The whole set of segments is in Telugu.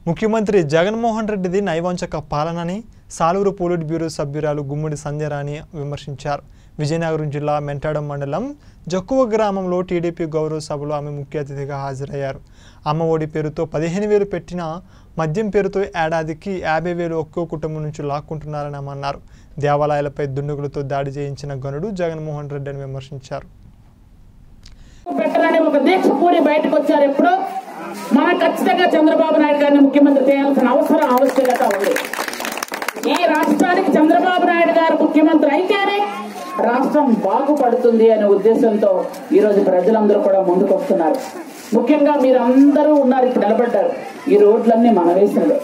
ముఖ్యమంత్రి జగన్మోహన్ రెడ్డిది నైవంచక పాలనని సాలూరు పోలిట్ బ్యూరో సభ్యురాలు గుమ్మడి సంధ్యరాణి విమర్శించారు విజయనగరం జిల్లా మెంటాడం మండలం జక్కువ గ్రామంలో టీడీపీ గౌరవ సభలో ఆమె ముఖ్య అతిథిగా హాజరయ్యారు అమ్మ ఒడి పేరుతో పదిహేను వేలు పెట్టిన మద్యం పేరుతో ఏడాదికి యాభై వేలు ఒక్కో కుటుంబం నుంచి లాక్కుంటున్నారని ఆమె అన్నారు దేవాలయాలపై దుండుగులతో దాడి చేయించిన గనుడు జగన్మోహన్ రెడ్డి అని విమర్శించారు పెట్టాలని ఒక దీక్ష పూరి బయటకు వచ్చారు ఎప్పుడు మనం ఖచ్చితంగా చంద్రబాబు నాయుడు గారిని ముఖ్యమంత్రి చేయాల్సిన అవసరం ఆవశ్యకత ఉంది ఈ రాష్ట్రానికి చంద్రబాబు నాయుడు గారు ముఖ్యమంత్రి అయితేనే రాష్ట్రం బాగుపడుతుంది అనే ఉద్దేశంతో ఈ రోజు ప్రజలందరూ కూడా ముందుకు వస్తున్నారు ముఖ్యంగా మీరందరూ ఉన్నారు ఇప్పుడు నిలబడ్డారు ఈ రోడ్లన్నీ మనం వేసినవే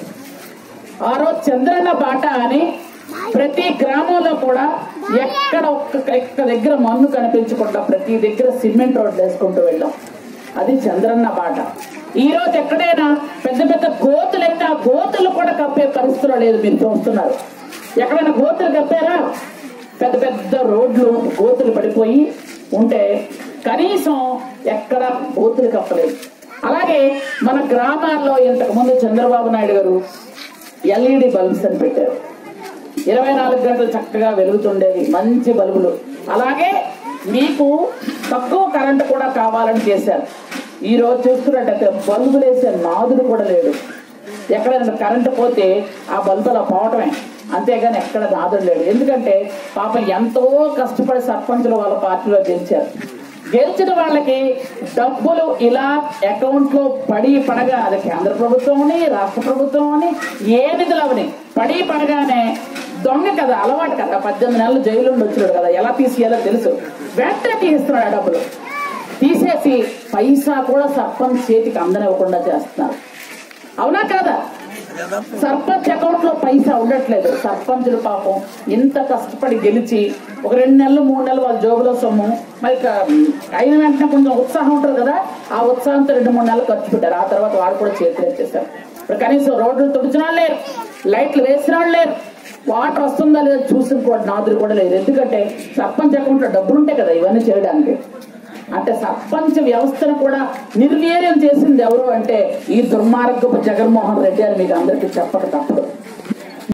ఆ రోజు చంద్రన్న బాట అని ప్రతి గ్రామంలో కూడా ఎక్కడ ఒక్క ఒక్క దగ్గర మన్ను కనిపించకుండా ప్రతి దగ్గర సిమెంట్ రోడ్లు వేసుకుంటూ వెళ్ళాం అది చంద్రన్న బాట ఈ రోజు ఎక్కడైనా పెద్ద పెద్ద గోతులు అయితే ఆ గోతులు కూడా కప్పే పరిస్థితిలో లేదు మీరు చూస్తున్నారు ఎక్కడైనా గోతులు కప్పారా పెద్ద పెద్ద రోడ్లు గోతులు పడిపోయి ఉంటే కనీసం ఎక్కడ గోతులు కప్పలేదు అలాగే మన గ్రామాల్లో ఇంతకు ముందు చంద్రబాబు నాయుడు గారు ఎల్ఈడి బల్బ్స్ అని పెట్టారు ఇరవై నాలుగు గంటలు చక్కగా వెలుగుతుండేవి మంచి బల్బులు అలాగే మీకు తక్కువ కరెంటు కూడా కావాలని చేశారు ఈ రోజు చూస్తున్నట్టయితే బల్బులు వేసే నాదుడు కూడా లేడు ఎక్కడైనా కరెంటు పోతే ఆ బల్బు అలా పోవటమే అంతేగాని ఎక్కడ నాదుడు లేడు ఎందుకంటే పాపం ఎంతో కష్టపడి సర్పంచులు వాళ్ళ పార్టీలో గెలిచారు గెలిచిన వాళ్ళకి డబ్బులు ఇలా అకౌంట్ లో పడి పడగా అది కేంద్ర ప్రభుత్వం అని రాష్ట్ర ప్రభుత్వం అని ఏ నిధులు అవని పడి పడగానే దొంగ కదా అలవాటు కదా పద్దెనిమిది నెలలు జైలు నుండి వచ్చినాడు కదా ఎలా తీసేయాలో తెలుసు వెంటనే తీస్తున్నాడు ఆ డబ్బులు తీసేసి పైసా కూడా సర్పంచ్ చేతికి అందనివ్వకుండా చేస్తున్నారు అవునా కాదా సర్పంచ్ అకౌంట్ లో పైసా ఉండట్లేదు సర్పంచులు పాపం ఇంత కష్టపడి గెలిచి ఒక రెండు నెలలు మూడు నెలలు వాళ్ళ జోబులో సొమ్ము మరి ఇక అయిన వెంటనే కొంచెం ఉత్సాహం ఉంటుంది కదా ఆ ఉత్సాహంతో రెండు మూడు నెలలు ఖర్చు పెట్టారు ఆ తర్వాత వాడు కూడా చేతులు ఎత్తేసారు ఇప్పుడు కనీసం రోడ్లు తుడిచిన వాళ్ళు లేరు లైట్లు వేసిన వాళ్ళు లేరు వాటర్ వస్తుందా లేదా చూసిన కూడా నాదులు కూడా లేదు ఎందుకంటే సర్పంచ్ అకౌంట్ లో డబ్బులు ఉంటాయి కదా ఇవన్నీ చేయడానికి అంటే సర్పంచ్ వ్యవస్థను కూడా నిర్వీర్యం చేసింది ఎవరు అంటే ఈ దుర్మార్గపు జగన్మోహన్ రెడ్డి అని మీకు అందరికీ చెప్పక తప్పదు